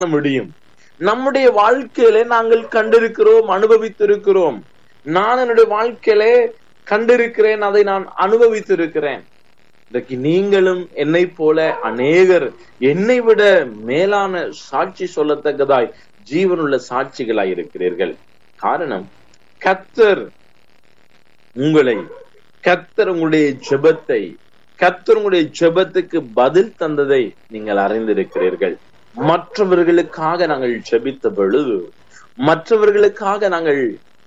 முடியும் நம்முடைய வாழ்க்கையில நாங்கள் கண்டிருக்கிறோம் அனுபவித்திருக்கிறோம் நான் என்னுடைய வாழ்க்கையில கண்டிருக்கிறேன் அதை நான் அனுபவித்திருக்கிறேன் இன்றைக்கு நீங்களும் என்னை போல அநேகர் என்னை விட மேலான சாட்சி சொல்லத்தக்கதாய் ஜீவனுள்ள சாட்சிகளாய் இருக்கிறீர்கள் காரணம் கத்தர் உங்களை கத்தர் உங்களுடைய ஜெபத்தை கத்தர் உங்களுடைய ஜெபத்துக்கு பதில் தந்ததை நீங்கள் அறிந்திருக்கிறீர்கள் மற்றவர்களுக்காக நாங்கள் ஜெபித்த பொழுது மற்றவர்களுக்காக நாங்கள்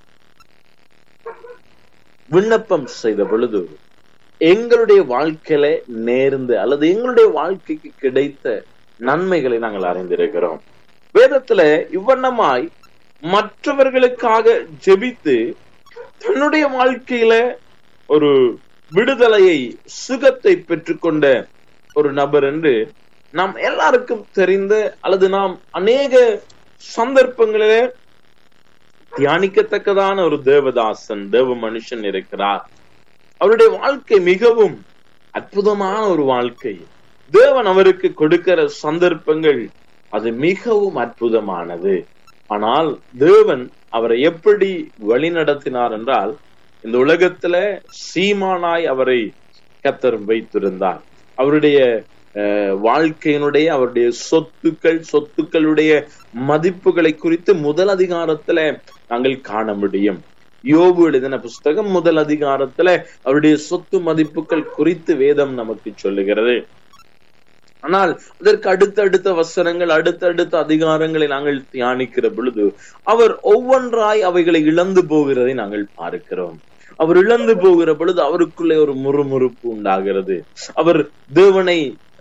விண்ணப்பம் செய்த பொழுது எங்களுடைய வாழ்க்கையில நேர்ந்து அல்லது எங்களுடைய வாழ்க்கைக்கு கிடைத்த நன்மைகளை நாங்கள் அறிந்திருக்கிறோம் வேதத்துல இவ்வண்ணமாய் மற்றவர்களுக்காக ஜெபித்து தன்னுடைய வாழ்க்கையில ஒரு விடுதலையை சுகத்தை பெற்றுக்கொண்ட ஒரு நபர் என்று நாம் எல்லாருக்கும் தெரிந்த அல்லது நாம் அநேக சந்தர்ப்பங்களிலே தியானிக்கத்தக்கதான ஒரு தேவதாசன் தேவ மனுஷன் இருக்கிறார் அவருடைய வாழ்க்கை மிகவும் அற்புதமான ஒரு வாழ்க்கை தேவன் அவருக்கு கொடுக்கிற சந்தர்ப்பங்கள் அது மிகவும் அற்புதமானது ஆனால் தேவன் அவரை எப்படி வழி நடத்தினார் என்றால் இந்த உலகத்துல சீமானாய் அவரை கத்தர் வைத்திருந்தார் அவருடைய வாழ்க்கையினுடைய அவருடைய சொத்துக்கள் சொத்துக்களுடைய மதிப்புகளை குறித்து முதல் அதிகாரத்துல நாங்கள் காண முடியும் யோபு எழுதின புஸ்தகம் முதல் அதிகாரத்துல அவருடைய சொத்து மதிப்புகள் குறித்து வேதம் நமக்கு சொல்லுகிறது ஆனால் அதற்கு அடுத்தடுத்த வசனங்கள் அடுத்தடுத்த அதிகாரங்களை நாங்கள் தியானிக்கிற பொழுது அவர் ஒவ்வொன்றாய் அவைகளை இழந்து போகிறதை நாங்கள் பார்க்கிறோம் அவர் இழந்து போகிற பொழுது அவருக்குள்ளே ஒரு முறுமுறுப்பு உண்டாகிறது அவர் தேவனை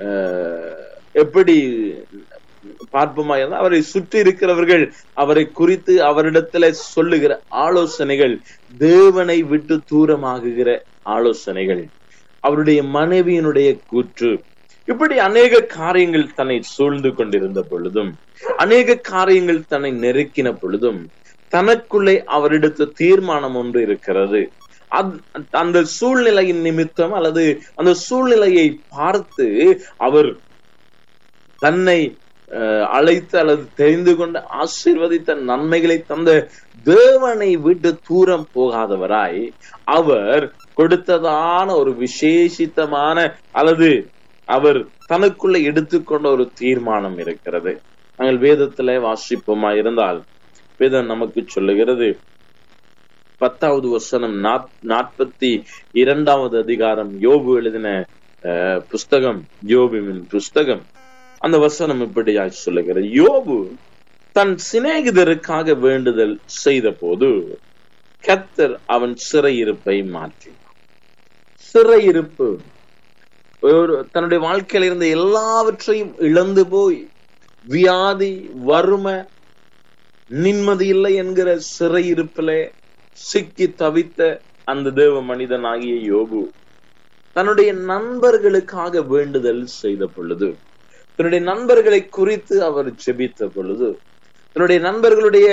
எப்படி பார்ப்போமா அவரை சுற்றி இருக்கிறவர்கள் அவரை குறித்து அவரிடத்துல சொல்லுகிற ஆலோசனைகள் தேவனை விட்டு தூரமாகுகிற ஆலோசனைகள் அவருடைய மனைவியினுடைய கூற்று இப்படி அநேக காரியங்கள் தன்னை சூழ்ந்து கொண்டிருந்த பொழுதும் அநேக காரியங்கள் தன்னை நெருக்கின பொழுதும் தனக்குள்ளே அவரிடத்து தீர்மானம் ஒன்று இருக்கிறது அந்த சூழ்நிலையின் நிமித்தம் அல்லது அந்த சூழ்நிலையை பார்த்து அவர் தன்னை அழைத்து அல்லது தெரிந்து கொண்டு ஆசீர்வதித்த நன்மைகளை தந்த தேவனை விட்டு தூரம் போகாதவராய் அவர் கொடுத்ததான ஒரு விசேஷித்தமான அல்லது அவர் தனக்குள்ள எடுத்துக்கொண்ட ஒரு தீர்மானம் இருக்கிறது நாங்கள் வேதத்துல வாசிப்போமா இருந்தால் வேதம் நமக்கு சொல்லுகிறது பத்தாவது வசனம் நாற்பத்தி இரண்டாவது அதிகாரம் யோபு எழுதின புஸ்தகம் யோபுவின் புஸ்தகம் அந்த வசனம் இப்படியாய் சொல்லுகிறது யோபு தன் சிநேகிதருக்காக வேண்டுதல் செய்த போது கத்தர் அவன் சிறையிருப்பை மாற்றினார் சிறையிருப்பு ஒரு தன்னுடைய வாழ்க்கையில இருந்த எல்லாவற்றையும் இழந்து போய் வியாதி வறுமை நிம்மதி இல்லை என்கிற சிறையிருப்பிலே சிக்கி தவித்த அந்த தேவ மனிதனாகிய யோபு தன்னுடைய நண்பர்களுக்காக வேண்டுதல் செய்த பொழுது தன்னுடைய நண்பர்களை குறித்து அவர் ஜெபித்த பொழுது தன்னுடைய நண்பர்களுடைய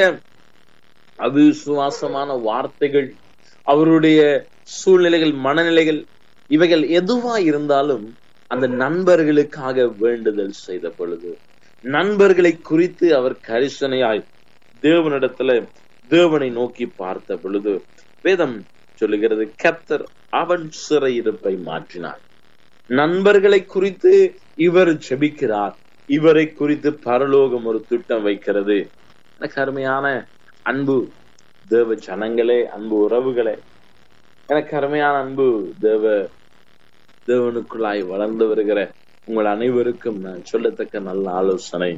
அவிசுவாசமான வார்த்தைகள் அவருடைய சூழ்நிலைகள் மனநிலைகள் இவைகள் எதுவா இருந்தாலும் அந்த நண்பர்களுக்காக வேண்டுதல் செய்த பொழுது நண்பர்களை குறித்து அவர் கரிசனையாய் தேவனிடத்துல தேவனை நோக்கி பார்த்த பொழுது வேதம் சொல்லுகிறது கத்தர் அவன் சிறையிருப்பை மாற்றினார் நண்பர்களை குறித்து இவர் ஜெபிக்கிறார் இவரை குறித்து பரலோகம் ஒரு திட்டம் வைக்கிறது எனக்கு அருமையான அன்பு தேவ ஜனங்களே அன்பு உறவுகளே எனக்கு அருமையான அன்பு தேவ தேவனுக்குள்ளாய் வளர்ந்து வருகிற உங்கள் அனைவருக்கும் நான் சொல்லத்தக்க நல்ல ஆலோசனை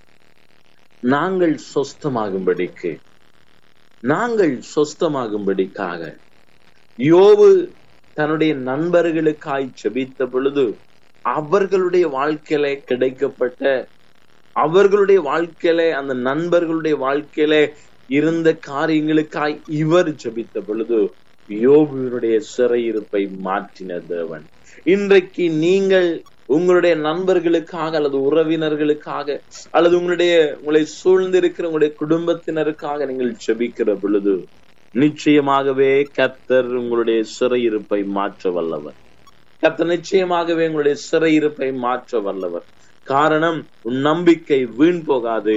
நாங்கள் சொஸ்தமாகும்படிக்கு நாங்கள் சொஸ்தமாகும்படிக்காக யோபு தன்னுடைய நண்பர்களுக்காய் செபித்த பொழுது அவர்களுடைய வாழ்க்கையில கிடைக்கப்பட்ட அவர்களுடைய வாழ்க்கையில அந்த நண்பர்களுடைய வாழ்க்கையில இருந்த காரியங்களுக்காய் இவர் ஜபித்த பொழுது யோபுவினுடைய சிறையிருப்பை மாற்றின தேவன் இன்றைக்கு நீங்கள் உங்களுடைய நண்பர்களுக்காக அல்லது உறவினர்களுக்காக அல்லது உங்களுடைய உங்களை சூழ்ந்திருக்கிற உங்களுடைய குடும்பத்தினருக்காக நீங்கள் செபிக்கிற பொழுது நிச்சயமாகவே கத்தர் உங்களுடைய சிறையிருப்பை மாற்ற வல்லவர் கத்தர் நிச்சயமாகவே உங்களுடைய சிறையிருப்பை மாற்ற வல்லவர் காரணம் உன் நம்பிக்கை வீண் போகாது